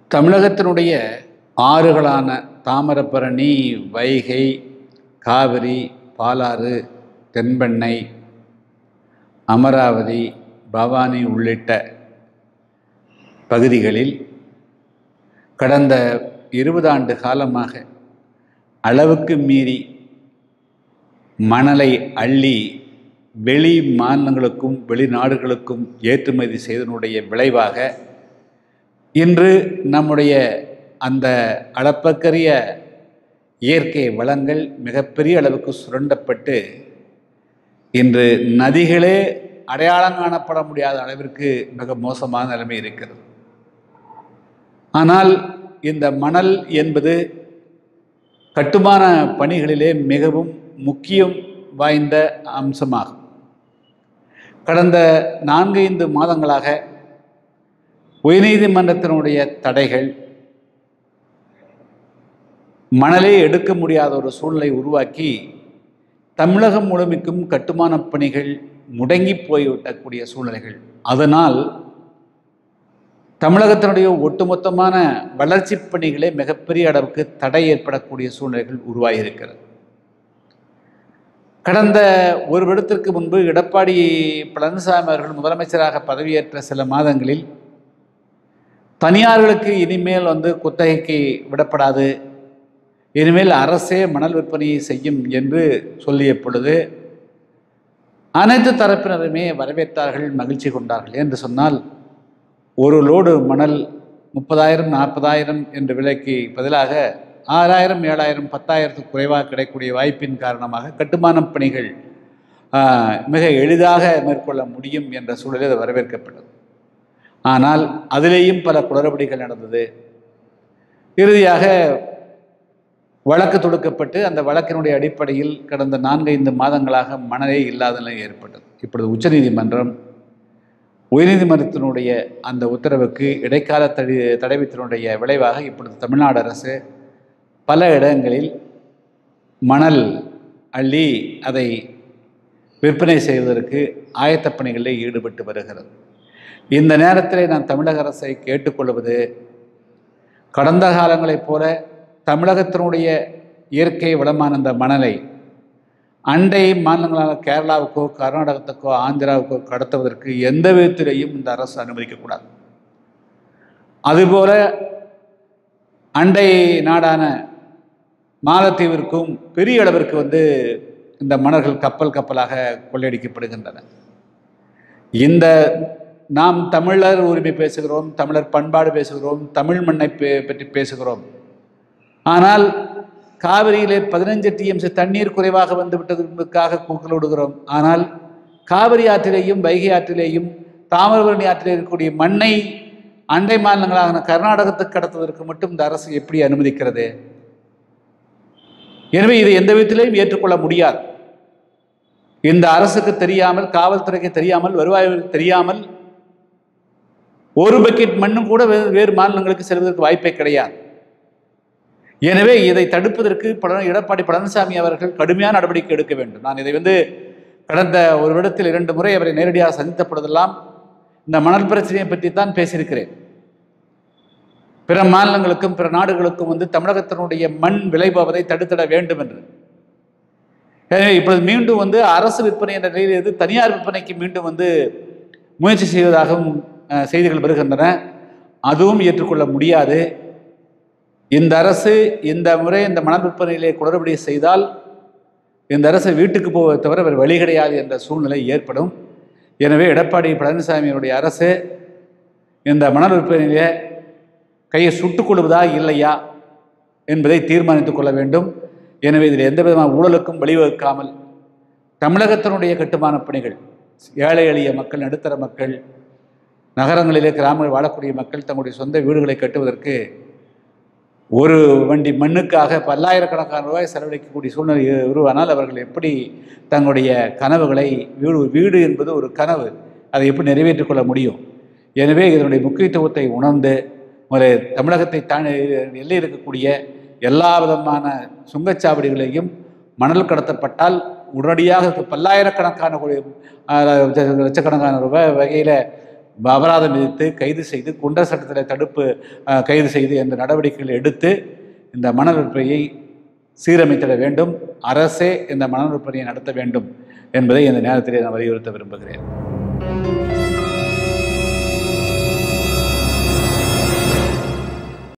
தமிழகத்தினுடைய ஆறுகளான தாமிரபரணி வைகை காவிரி பாலாறு தென்பெண்ணை அமராவதி பவானி உள்ளிட்ட பகுதிகளில் கடந்த இருபது ஆண்டு காலமாக அளவுக்கு மீறி மணலை அள்ளி வெளி மாநிலங்களுக்கும் வெளிநாடுகளுக்கும் ஏற்றுமதி செய்தனுடைய விளைவாக இன்று நம்முடைய அந்த அளப்பக்கரிய இயற்கை வளங்கள் மிகப்பெரிய அளவுக்கு சுரண்டப்பட்டு இன்று நதிகளே அடையாளம் காணப்பட முடியாத அளவிற்கு மிக மோசமான நிலைமை இருக்கிறது ஆனால் இந்த மணல் என்பது கட்டுமான பணிகளிலே மிகவும் முக்கியம் வாய்ந்த அம்சமாகும் கடந்த நான்கு ஐந்து மாதங்களாக உயர்நீதிமன்றத்தினுடைய தடைகள் மணலே எடுக்க முடியாத ஒரு சூழ்நிலை உருவாக்கி தமிழகம் முழுமைக்கும் கட்டுமானப் பணிகள் முடங்கி போய்விடக்கூடிய சூழ்நிலைகள் அதனால் தமிழகத்தினுடைய ஒட்டுமொத்தமான வளர்ச்சி பணிகளே மிகப்பெரிய அளவுக்கு தடை ஏற்படக்கூடிய சூழ்நிலைகள் உருவாகியிருக்கிறது கடந்த ஒரு வருடத்திற்கு முன்பு எடப்பாடி பழனிசாமி அவர்கள் முதலமைச்சராக பதவியேற்ற சில மாதங்களில் தனியார்களுக்கு இனிமேல் வந்து குத்தகைக்கு விடப்படாது இனிமேல் அரசே மணல் விற்பனையை செய்யும் என்று சொல்லிய பொழுது அனைத்து தரப்பினருமே வரவேற்றார்கள் மகிழ்ச்சி கொண்டார்கள் என்று சொன்னால் ஒரு லோடு மணல் முப்பதாயிரம் நாற்பதாயிரம் என்ற விலைக்கு பதிலாக ஆறாயிரம் ஏழாயிரம் பத்தாயிரத்துக்கு குறைவாக கிடைக்கக்கூடிய வாய்ப்பின் காரணமாக கட்டுமானப் பணிகள் ஆஹ், மிக எளிதாக மேற்கொள்ள முடியும் என்ற சூழலில் அது வரவேற்கப்பட்டது ஆனால் அதிலேயும் பல குளறுபடிகள் நடந்தது இறுதியாக வழக்கு தொடுக்கப்பட்டு அந்த வழக்கினுடைய அடிப்படையில் கடந்த நான்கைந்து மாதங்களாக மனதே இல்லாத நிலை ஏற்பட்டது இப்பொழுது உச்சநீதிமன்றம் உயர்நீதிமன்றத்தினுடைய அந்த உத்தரவுக்கு இடைக்கால தடை தடைவித்தினுடைய விளைவாக இப்பொழுது தமிழ்நாடு அரசு பல இடங்களில் மணல் அள்ளி அதை விற்பனை செய்வதற்கு ஆயத்தப் பணிகளில் ஈடுபட்டு வருகிறது இந்த நேரத்தில் நான் தமிழக அரசை கேட்டுக்கொள்வது கடந்த காலங்களைப் போல தமிழகத்தினுடைய இயற்கை வளமான இந்த மணலை அண்டை மாநிலங்களான கேரளாவுக்கோ கர்நாடகத்துக்கோ ஆந்திராவுக்கோ கடத்துவதற்கு எந்த விதத்திலேயும் இந்த அரசு அனுமதிக்கக்கூடாது அதுபோல அண்டை நாடான மாலத்தீவிற்கும் பெரிய அளவிற்கு வந்து இந்த மணல்கள் கப்பல் கப்பலாக கொள்ளையடிக்கப்படுகின்றன இந்த நாம் தமிழர் உரிமை பேசுகிறோம் தமிழர் பண்பாடு பேசுகிறோம் தமிழ் மண்ணை பே- பற்றி பேசுகிறோம் ஆனால் காவிரியிலே பதினஞ்சு டிஎம்சி தண்ணீர் குறைவாக வந்து விட்டது என்பதற்காக கூக்கல் விடுகிறோம் ஆனால் காவிரி ஆற்றிலேயும் வைகை ஆற்றிலேயும் தாமிரபரணி ஆற்றிலே இருக்கக்கூடிய மண்ணை அண்டை மாநிலங்களான கர்நாடகத்துக்கு கடத்துவதற்கு மட்டும் இந்த அரசு எப்படி அனுமதிக்கிறது எனவே இதை எந்த விதத்திலையும் ஏற்றுக்கொள்ள முடியாது இந்த அரசுக்கு தெரியாமல் காவல்துறைக்கு தெரியாமல் வருவாய்க்கு தெரியாமல் ஒரு பக்கெட் மண்ணும் கூட வேறு வேறு மாநிலங்களுக்கு செல்வதற்கு வாய்ப்பே கிடையாது எனவே இதை தடுப்பதற்கு பல எடப்பாடி பழனிசாமி அவர்கள் கடுமையான நடவடிக்கை எடுக்க வேண்டும் நான் இதை வந்து கடந்த ஒரு வருடத்தில் இரண்டு முறை அவரை நேரடியாக சந்தித்த பொழுதெல்லாம் இந்த மணல் பிரச்சனையை பற்றி தான் பேசியிருக்கிறேன் பிற மாநிலங்களுக்கும் பிற நாடுகளுக்கும் வந்து தமிழகத்தினுடைய மண் விலை போவதை தடுத்திட வேண்டும் என்று எனவே இப்பொழுது மீண்டும் வந்து அரசு விற்பனை என்ற நிலையில் இருந்து தனியார் விற்பனைக்கு மீண்டும் வந்து முயற்சி செய்வதாகவும் அஹ், செய்திகள் வருகின்றன அதுவும் ஏற்றுக்கொள்ள முடியாது இந்த அரசு இந்த முறை இந்த மணல் விற்பனையிலே குளறுபடி செய்தால் இந்த அரசு வீட்டுக்கு போவதை தவிர வேறு வழி கிடையாது என்ற சூழ்நிலை ஏற்படும் எனவே எடப்பாடி பழனிசாமியினுடைய அரசு இந்த மணல் விற்பனையிலே கையை சுட்டுக் கொள்வதா இல்லையா என்பதை தீர்மானித்துக் கொள்ள வேண்டும் எனவே இதில் எந்த விதமான ஊழலுக்கும் வழிவகுக்காமல் தமிழகத்தினுடைய கட்டுமானப் பணிகள் ஏழை எளிய மக்கள் நடுத்தர மக்கள் நகரங்களிலே கிராமங்களில் வாழக்கூடிய மக்கள் தங்களுடைய சொந்த வீடுகளை கட்டுவதற்கு ஒரு வண்டி மண்ணுக்காக பல்லாயிரக்கணக்கான ரூபாய் செலவழிக்கக்கூடிய சூழ்நிலை உருவானால் அவர்கள் எப்படி தங்களுடைய கனவுகளை வீடு வீடு என்பது ஒரு கனவு அதை எப்படி நிறைவேற்றிக் கொள்ள முடியும் எனவே இதனுடைய முக்கியத்துவத்தை உணர்ந்து ஒரு தமிழகத்தை தாண்டி எல்லை இருக்கக்கூடிய எல்லா விதமான சுங்கச்சாவடிகளையும் மணல் கடத்தப்பட்டால் உடனடியாக பல்லாயிரக்கணக்கான கோடி, ஆஹ், லட்சக்கணக்கான ரூபாய் வகையில் அபராதம் விதித்து கைது செய்து குண்டர் சட்டத்தில் தடுப்பு அஹ், கைது செய்து என்ற நடவடிக்கைகள் எடுத்து இந்த மணல் விற்பனையை சீரமைத்திட வேண்டும் அரசே இந்த மணல் விற்பனையை நடத்த வேண்டும் என்பதை இந்த நேரத்திலே நான் வலியுறுத்த விரும்புகிறேன்